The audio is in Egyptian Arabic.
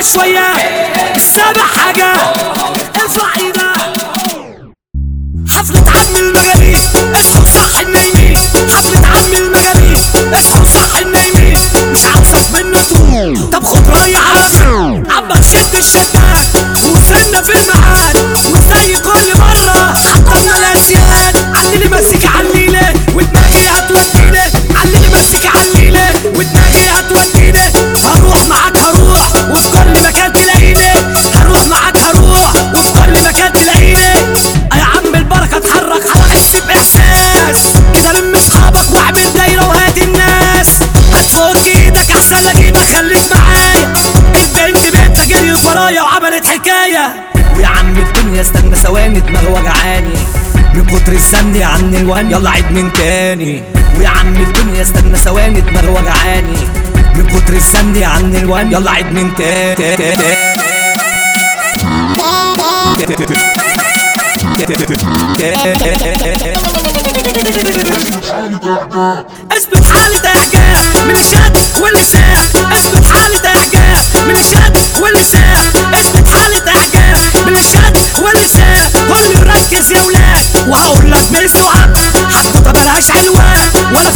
شوية مش سامع حاجة ارفع ايدك حفلة عم المجانين اصحوا صح النايمين حفلة عم المجانين اصحوا صح النايمين مش عاوزك منه تقوم طب خد رايح عمك شد الشداد وصلنا في الميعاد وزي كل مرة حضرنا الأسياد علي ماسك عليلة ودماغي هتوديني علي ماسك عليلة ودماغي هتوديني هروح معاك هروح وفي كل مكان تلاقيني هروح معاك هروح وفي كل مكان تلاقيني يا عم البركة اتحرك حس بإحساس كده لم اصحابك واعمل دايرة وهات الناس هتفك ايدك احسن اجيبك خليك معايا البنت بنت جريت ورايا وعملت حكاية ويا عم الدنيا استنى ثواني دماغي وجعاني من كتر الزن يا عم الوان يلا عيد من تاني ويا عم الدنيا استنى ثواني دماغي وجعاني من كتر الزن يا عم الوان يلا عيد من تاني اثبت حالة اعجاب من الشد واللسان اثبت حالة اعجاب من الشد واللسان اثبت حالة اعجاب من الشد واللسان كل يركز يا ولاد وهقول لك ميس وعب حدوته ملهاش عنوان ولا